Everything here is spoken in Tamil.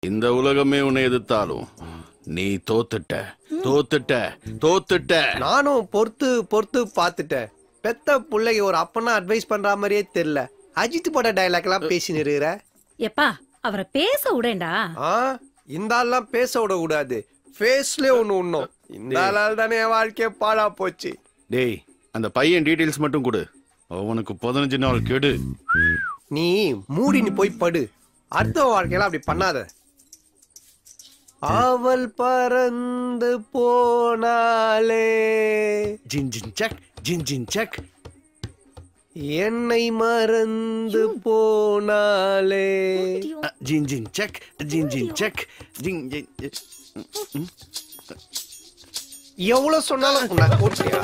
இந்த உலகமே உன்னை எதிர்த்தாலும் நீ தோத்துட்ட தோத்துட்ட தோத்துட்ட நானும் பொறுத்து பொறுத்து பார்த்துட்டேன் பெத்த பிள்ளைக்கு ஒரு அப்பனா அட்வைஸ் பண்ற மாதிரியே தெரியல அஜித் பட டைலாக் எல்லாம் பேசின்னு இருக்கிற எப்பா அவரை பேச விடேண்டா ஆ இந்த ஆள்லாம் பேச விட கூடாது ஃபேஸ்ல ஒண்ணு உண்ணும் இந்த ஆளால் தானே என் வாழ்க்கைய பாழா போச்சு டேய் அந்த பையன் டீடைல்ஸ் மட்டும் கொடு அவனுக்கு பதினஞ்சு நாள் கெடு நீ மூடி நீ போய் படு அடுத்த வாழ்க்கையில அப்படி பண்ணாத அவள் பறந்து போனாலே ஜின் ஜின் சக் ஜின் ஜின் சக் என்னை மறந்து போனாலே ஜின் ஜின் சக் ஜின் ஜின் சக் ஜின் ஜின் எவ்வளவு சொன்னாலும் உன்னை போட்டியா